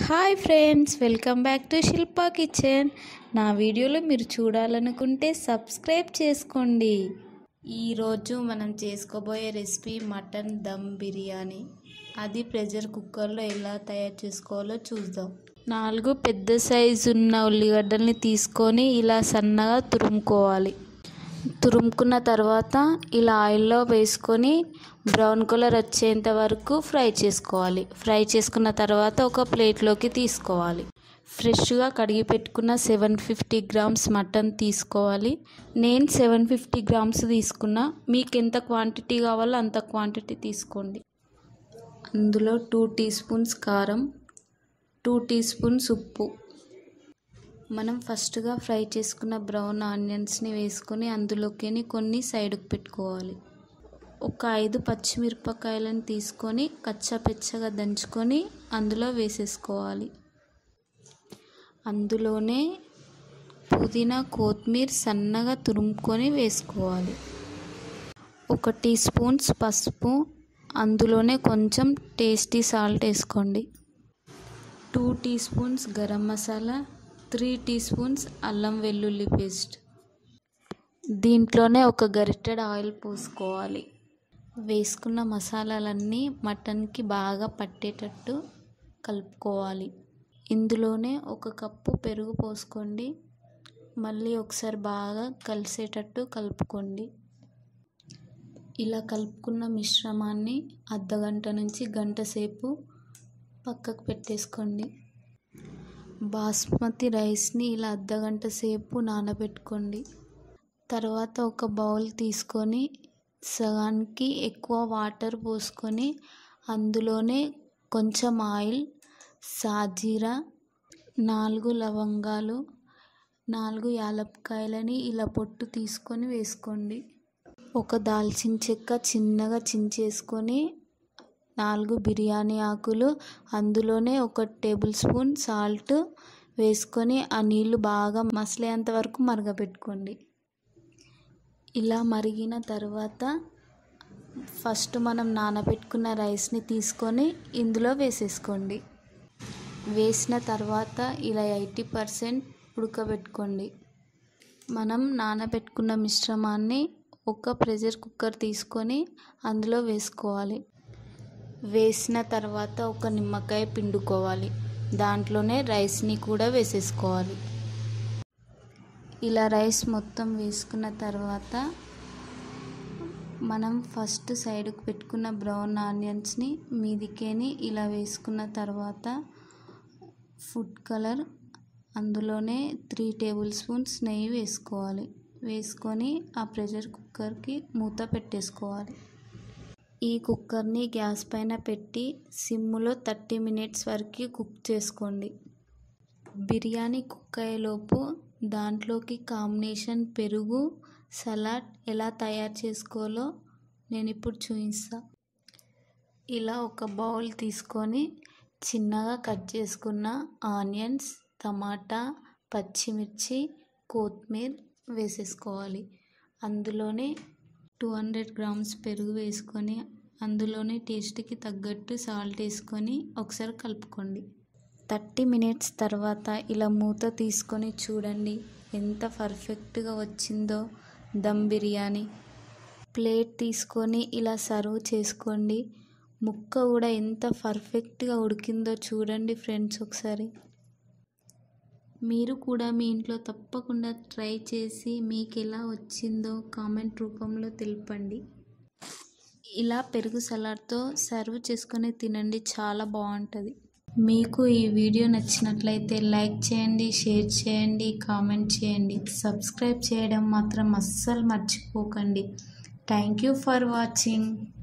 hi friends welcome back to Shilpa kitchen నా వీడియోలు మీరు చూడాలనుకుంటే సబ్స్క్రైబ్ చేసుకోండి ఈరోజు మనం చేసుకోబోయే రెసిపీ మటన్ దమ్ బిర్యానీ అది ప్రెషర్ కుక్కర్లో ఎలా తయారు చేసుకోవాలో చూద్దాం నాలుగు పెద్ద సైజు ఉన్న ఉల్లిగడ్డల్ని తీసుకొని ఇలా సన్నగా తురుముకోవాలి తురుముకున్న తర్వాత ఇలా ఆయిల్లో వేసుకొని బ్రౌన్ కలర్ వచ్చేంత వరకు ఫ్రై చేసుకోవాలి ఫ్రై చేసుకున్న తర్వాత ఒక ప్లేట్లోకి తీసుకోవాలి ఫ్రెష్గా కడిగి పెట్టుకున్న సెవెన్ ఫిఫ్టీ గ్రామ్స్ మటన్ తీసుకోవాలి నేను సెవెన్ ఫిఫ్టీ గ్రామ్స్ తీసుకున్నా మీకు ఎంత క్వాంటిటీ కావాలో అంత క్వాంటిటీ తీసుకోండి అందులో టూ టీ స్పూన్స్ కారం టూ టీ స్పూన్స్ ఉప్పు మనం ఫస్ట్గా ఫ్రై చేసుకున్న బ్రౌన్ ఆనియన్స్ని వేసుకొని అందులోకి కొన్ని సైడ్కి పెట్టుకోవాలి ఒక ఐదు పచ్చిమిరపకాయలను తీసుకొని కచ్చాపెచ్చగా దంచుకొని అందులో వేసేసుకోవాలి అందులోనే పుదీనా కొత్తిమీర సన్నగా తురుముకొని వేసుకోవాలి ఒక టీ స్పూన్స్ పసుపు అందులోనే కొంచెం టేస్టీ సాల్ట్ వేసుకోండి two teaspoons garam masala three teaspoons అల్లం వెల్లుల్లి పేస్ట్ దీంట్లోనే ఒక గరిటెడ్ ఆయిల్ పోసుకోవాలి వేసుకున్న మసాలాలన్నీ మటన్కి బాగా పట్టేటట్టు కలుపుకోవాలి ఇందులోనే ఒక కప్పు పెరుగు పోసుకోండి మళ్ళీ ఒకసారి బాగా కలిసేటట్టు కలుపుకోండి ఇలా కలుపుకున్న మిశ్రమాన్ని అర్ధగంట నుంచి గంట సేపు పక్కకు పెట్టేసుకోండి బాస్మతి రైస్ని ఇలా అర్ధగంట సేపు నానబెట్టుకోండి తర్వాత ఒక బౌల్ తీసుకొని సగానికి ఎక్కువ వాటర్ పోసుకొని అందులోనే కొంచెం ఆయిల్ సాజీరా నాలుగు లవంగాలు నాలుగు యాలక్కాయలని ఇలా పొట్టు తీసుకొని వేసుకోండి ఒక దాల్చిన చెక్క చిన్నగా చించేసుకొని నాలుగు బిర్యానీ ఆకులు అందులోనే ఒక టేబుల్ స్పూన్ సాల్ట్ వేసుకొని ఆ నీళ్ళు బాగా మసలేంత వరకు మరగపెట్టుకోండి ఇలా మరిగిన తర్వాత ఫస్ట్ మనం నానబెట్టుకున్న రైస్ని తీసుకొని ఇందులో వేసేసుకోండి వేసిన తర్వాత ఇలా ఎయిటీ పర్సెంట్ ఉడకబెట్టుకోండి మనం నానబెట్టుకున్న మిశ్రమాన్ని ఒక ప్రెషర్ కుక్కర్ తీసుకొని అందులో వేసుకోవాలి వేసిన తర్వాత ఒక నిమ్మకాయ పిండుకోవాలి దాంట్లోనే రైస్ని కూడా వేసేసుకోవాలి ఇలా రైస్ మొత్తం వేసుకున్న తర్వాత మనం ఫస్ట్ సైడ్కి పెట్టుకున్న బ్రౌన్ ఆనియన్స్ని మీదికేని ఇలా వేసుకున్న తర్వాత ఫుడ్ కలర్ అందులోనే త్రీ టేబుల్ స్పూన్స్ నెయ్యి వేసుకోవాలి వేసుకొని ఆ ప్రెషర్ కుక్కర్కి మూత పెట్టేసుకోవాలి ఈ కుక్కర్ని గ్యాస్ పైన పెట్టి సిమ్లో థర్టీ మినిట్స్ వరకు కుక్ చేసుకోండి బిర్యానీ కుక్ అయ్యేలోపు దాంట్లోకి కాంబినేషన్ పెరుగు సలాడ్ ఎలా తయారు చేసుకోవాలో నేను ఇప్పుడు చూపిస్తా ఇలా ఒక బౌల్ తీసుకొని చిన్నగా కట్ చేసుకున్న ఆనియన్స్ టమాటా పచ్చిమిర్చి కొత్తిమీర వేసేసుకోవాలి అందులోనే టూ హండ్రెడ్ గ్రామ్స్ పెరుగు వేసుకొని అందులోనే టేస్ట్కి తగ్గట్టు సాల్ట్ వేసుకొని ఒకసారి కలుపుకోండి థర్టీ మినిట్స్ తర్వాత ఇలా మూత తీసుకొని చూడండి ఎంత పర్ఫెక్ట్గా వచ్చిందో దమ్ బిర్యానీ ప్లేట్ తీసుకొని ఇలా సర్వ్ చేసుకోండి ముక్క కూడా ఎంత పర్ఫెక్ట్గా ఉడికిందో చూడండి ఫ్రెండ్స్ ఒకసారి మీరు కూడా మీ ఇంట్లో తప్పకుండా ట్రై చేసి మీకు ఎలా వచ్చిందో కామెంట్ రూపంలో తెలపండి ఇలా పెరుగు సలాడ్తో సర్వ్ చేసుకొని తినండి చాలా బాగుంటుంది మీకు ఈ వీడియో నచ్చినట్లయితే లైక్ చేయండి షేర్ చేయండి కామెంట్ చేయండి సబ్స్క్రైబ్ చేయడం మాత్రం అస్సలు మర్చిపోకండి థ్యాంక్ యూ ఫర్ వాచింగ్